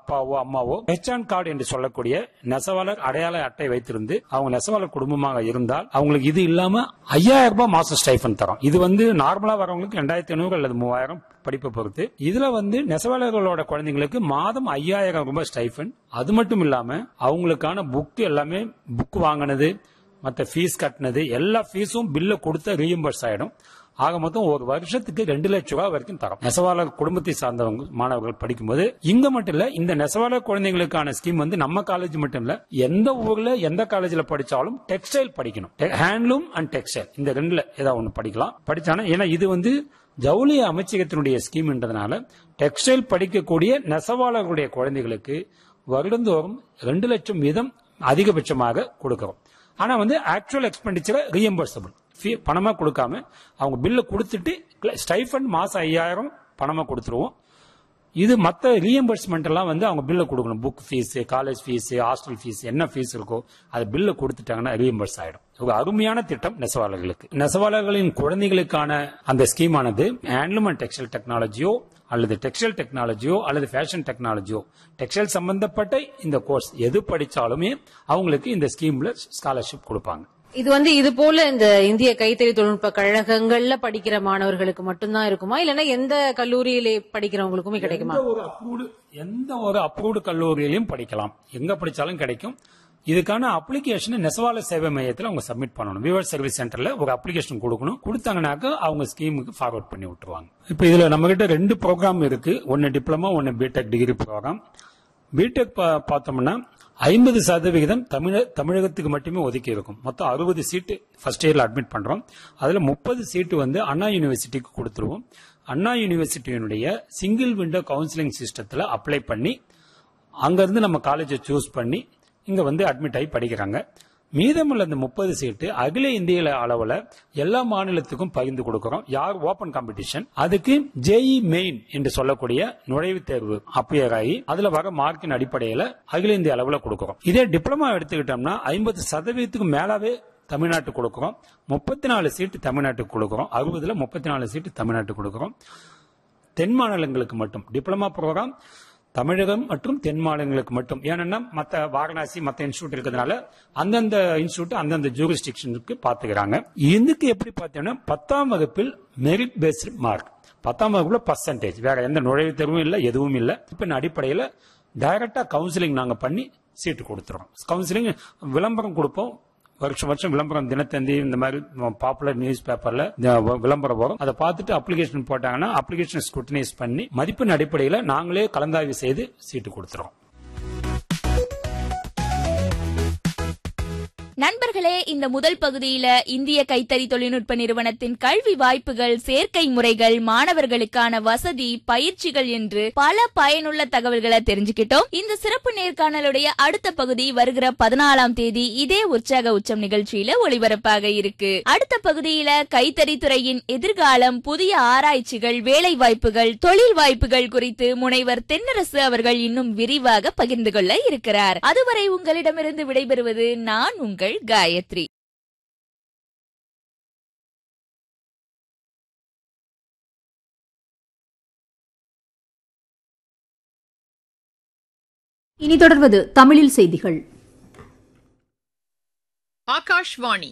அப்பாவோ அம்மாவோ ஹெச்ஆன் கார்டு என்று சொல்லக்கூடிய நெசவாளர் அடையாள அட்டை வைத்திருந்து அவங்க நெசவாளர் குடும்பமாக இருந்தால் அவங்களுக்கு இது இல்லாம ஐயாயிரம் ரூபாய் மாசம் ஸ்டைஃபன் தரோம் இது வந்து நார்மலா வரவங்களுக்கு ரெண்டாயிரத்தி ஐநூறு அல்லது மூவாயிரம் படிப்பை பொறுத்து இதுல வந்து நெசவாளர்களோட குழந்தைங்களுக்கு மாதம் ஐயாயிரம் ரூபாய் ஸ்டைஃபன் அது மட்டும் இல்லாம அவங்களுக்கான புக் எல்லாமே புக் வாங்கினது மற்ற ஃபீஸ் கட்டினது எல்லா ஃபீஸும் பில்ல கொடுத்த ரீஎம்பர்ஸ் ஆயிடும் ஆக மொத்தம் ஒரு வருஷத்துக்கு ரெண்டு லட்சம் ரூபாய் வரைக்கும் தரோம் நெசவாளர் குடும்பத்தை சார்ந்தவங்க மாணவர்கள் படிக்கும்போது இங்க மட்டும் இல்ல இந்த நெசவாளர் குழந்தைகளுக்கான ஸ்கீம் வந்து நம்ம காலேஜ் மட்டும் இல்ல எந்த ஊர்ல எந்த காலேஜ்ல படிச்சாலும் டெக்ஸ்டைல் படிக்கணும் ஹேண்ட்லூம் அண்ட் டெக்ஸ்டைல் இந்த ரெண்டுல ஏதாவது ஒன்று படிக்கலாம் படிச்சானா ஏன்னா இது வந்து ஜவுளி அமைச்சகத்தினுடைய ஸ்கீம்ன்றதுனால டெக்ஸ்டைல் படிக்கக்கூடிய நெசவாளர்களுடைய குழந்தைகளுக்கு வருடந்தோறும் ரெண்டு லட்சம் வீதம் அதிகபட்சமாக கொடுக்கிறோம் ஆனா வந்து ஆக்சுவல் எக்ஸ்பெண்டிச்சரை ரீஎம்பர்சபிள் பணமா கொடுக்காம அவங்க பில்ல கொடுத்துட்டு ஸ்டைஃபண்ட் மாசம் ஐயாயிரம் பணமா கொடுத்துருவோம் இது மற்ற ரீஎம்பர்ஸ்மெண்ட் எல்லாம் வந்து அவங்க பில்ல கொடுக்கணும் book fees college fees hostel fees என்ன ஃபீஸ் இருக்கோ அது பில்ல கொடுத்துட்டாங்கன்னா ரீஎம்பர்ஸ் ஆயிடும் ஒரு அருமையான திட்டம் நெசவாளர்களுக்கு நெசவாளர்களின் குழந்தைகளுக்கான அந்த ஸ்கீமானது ஹேண்ட்லூம் அண்ட் டெக்ஸ்டைல் டெக்னாலஜியோ அல்லது டெக்ஸ்டைல் டெக்னாலஜியோ அல்லது ஃபேஷன் டெக்னாலஜியோ டெக்ஸ்டைல் சம்பந்தப்பட்ட இந்த கோர்ஸ் எது படிச்சாலுமே அவங்களுக்கு இந்த ஸ்கீம்ல ஸ்காலர்ஷிப் கொடுப்பாங்க இது வந்து இது போல இந்த இந்திய கைத்தறி தொழில்நுட்ப கழகங்கள்ல படிக்கிற மாணவர்களுக்கு மட்டும்தான் இருக்குமா இல்லைன்னா எந்த கல்லூரியிலே படிக்கிறவங்களுக்குமே கிடைக்குமா எந்த ஒரு அப்ரூவ்டு எந்த ஒரு அப்ரூவ்டு கல்லூரியிலையும் படிக்கலாம் எங்க படிச்சாலும் கிடைக்கும் இதுக்கான அப்ளிகேஷன் நெசவாள சேவை மையத்தில் அவங்க சப்மிட் பண்ணணும் விவர் சர்வீஸ் சென்டர்ல ஒரு அப்ளிகேஷன் கொடுக்கணும் கொடுத்தாங்கனாக்க அவங்க ஸ்கீமுக்கு ஃபார்வர்ட் பண்ணி விட்டுருவாங்க இப்போ இதுல நம்ம கிட்ட ரெண்டு ப்ரோக்ராம் இருக்கு ஒன்னு டிப்ளமோ ஒன்னு பிடெக் டிகிரி ப்ரோக்ராம் பிடெக் பார்த்தோம்னா ஐம்பது சதவிகிதம் தமிழ தமிழகத்துக்கு மட்டுமே ஒதுக்கி இருக்கும் மொத்தம் அறுபது சீட்டு ஃபர்ஸ்ட் இயர்ல அட்மிட் பண்றோம் அதுல முப்பது சீட்டு வந்து அண்ணா யூனிவர்சிட்டிக்கு கொடுத்துருவோம் அண்ணா யூனிவர்சிட்டியினுடைய சிங்கிள் விண்டோ கவுன்சிலிங் சிஸ்டத்துல அப்ளை பண்ணி அங்கிருந்து நம்ம காலேஜை சூஸ் பண்ணி இங்க வந்து அட்மிட் ஆகி படிக்கிறாங்க மீதமுள்ள இந்த முப்பது சீட்டு அகில இந்திய அளவுல எல்லா மாநிலத்துக்கும் பகிர்ந்து கொடுக்கிறோம் யார் ஓபன் காம்படிஷன் அதுக்கு ஜேஇ மெயின் என்று சொல்லக்கூடிய நுழைவுத் தேர்வு அப்பியர் ஆகி அதுல வர மார்க்கின் அடிப்படையில அகில இந்திய அளவுல கொடுக்கிறோம் இதே டிப்ளமா எடுத்துக்கிட்டோம்னா ஐம்பது சதவீதத்துக்கு மேலாவே தமிழ்நாட்டுக்கு கொடுக்கிறோம் முப்பத்தி நாலு சீட்டு தமிழ்நாட்டுக்கு கொடுக்கிறோம் அறுபதுல முப்பத்தி நாலு சீட்டு தமிழ்நாட்டுக்கு கொடுக்கிறோம் தென் மாநிலங்களுக்கு மட்டும் டிப்ளமா ப்ரோக்ராம் தமிழகம் மற்றும் தென் மாநிலங்களுக்கு மட்டும் ஏன்னா மத்த வாரணாசி மத்த இன்ஸ்டியூட் இருக்கிறதுனால அந்தந்த இன்ஸ்டியூட் அந்தந்த ஜூரிஸ்டிக்ஷனுக்கு பாத்துக்கிறாங்க இதுக்கு எப்படி பார்த்தீங்கன்னா பத்தாம் வகுப்பில் மெரிட் பேஸ்டு மார்க் பத்தாம் வகுப்புல பர்சன்டேஜ் வேற எந்த நுழைவுத் தேர்வும் இல்லை எதுவும் இல்லை இப்ப அடிப்படையில் டைரக்டா கவுன்சிலிங் நாங்க பண்ணி சீட்டு கொடுத்துறோம் கவுன்சிலிங் விளம்பரம் கொடுப்போம் வருஷம் வருஷம் விளம்பரம் தினத்தந்தி இந்த மாதிரி பாப்புலர் நியூஸ் பேப்பர்ல விளம்பரம் வரும் அதை பார்த்துட்டு அப்ளிகேஷன் போட்டாங்கன்னா அப்ளிகேஷன் ஸ்குட்டனைஸ் பண்ணி மதிப்பின் அடிப்படையில் நாங்களே கலந்தாய்வு செய்து சீட்டு கொடுத்துறோம் நண்பர்களே இந்த முதல் பகுதியில இந்திய கைத்தறி தொழில்நுட்ப நிறுவனத்தின் கல்வி வாய்ப்புகள் சேர்க்கை முறைகள் மாணவர்களுக்கான வசதி பயிற்சிகள் என்று பல பயனுள்ள தகவல்களை தெரிஞ்சுக்கிட்டோம் இந்த சிறப்பு நேர்காணலுடைய அடுத்த பகுதி வருகிற பதினாலாம் தேதி இதே உற்சாக உச்சம் நிகழ்ச்சியில ஒளிபரப்பாக இருக்கு அடுத்த பகுதியில கைத்தறி துறையின் எதிர்காலம் புதிய ஆராய்ச்சிகள் வேலை வாய்ப்புகள் தொழில் வாய்ப்புகள் குறித்து முனைவர் தென்னரசு அவர்கள் இன்னும் விரிவாக பகிர்ந்து கொள்ள இருக்கிறார் அதுவரை உங்களிடமிருந்து விடைபெறுவது நான் உங்கள் காயத்ரி இனி தொடர்வது தமிழில் செய்திகள் ஆகாஷ்வாணி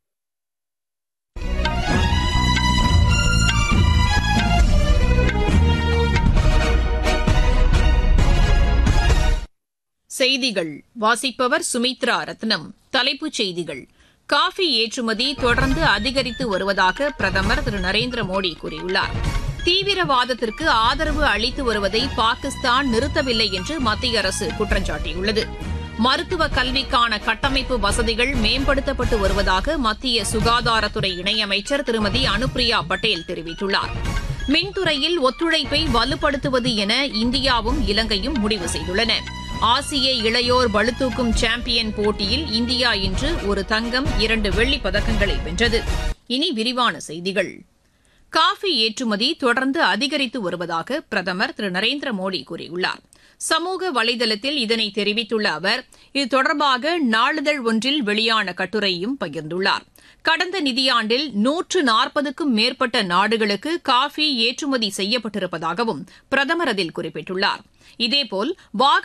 செய்திகள் வாசிப்பவர் சுமித்ரா ரத்னம் தலைப்புச் செய்திகள் காஃபி ஏற்றுமதி தொடர்ந்து அதிகரித்து வருவதாக பிரதமர் திரு நரேந்திர மோடி கூறியுள்ளார் தீவிரவாதத்திற்கு ஆதரவு அளித்து வருவதை பாகிஸ்தான் நிறுத்தவில்லை என்று மத்திய அரசு குற்றம் சாட்டியுள்ளது மருத்துவ கல்விக்கான கட்டமைப்பு வசதிகள் மேம்படுத்தப்பட்டு வருவதாக மத்திய சுகாதாரத்துறை இணையமைச்சர் திருமதி அனுப்பிரியா பட்டேல் தெரிவித்துள்ளார் மின்துறையில் ஒத்துழைப்பை வலுப்படுத்துவது என இந்தியாவும் இலங்கையும் முடிவு செய்துள்ளன ஆசிய இளையோர் பளுதூக்கும் சாம்பியன் போட்டியில் இந்தியா இன்று ஒரு தங்கம் இரண்டு வெள்ளிப் பதக்கங்களை வென்றது இனி விரிவான செய்திகள் காஃபி ஏற்றுமதி தொடர்ந்து அதிகரித்து வருவதாக பிரதமர் திரு நரேந்திர மோடி கூறியுள்ளார் சமூக வலைதளத்தில் இதனை தெரிவித்துள்ள அவர் இது தொடர்பாக நாளிதழ் ஒன்றில் வெளியான கட்டுரையும் பகிர்ந்துள்ளார் கடந்த நிதியாண்டில் நூற்று நாற்பதுக்கும் மேற்பட்ட நாடுகளுக்கு காஃபி ஏற்றுமதி செய்யப்பட்டிருப்பதாகவும் பிரதமர் அதில் குறிப்பிட்டுள்ளார் இதேபோல்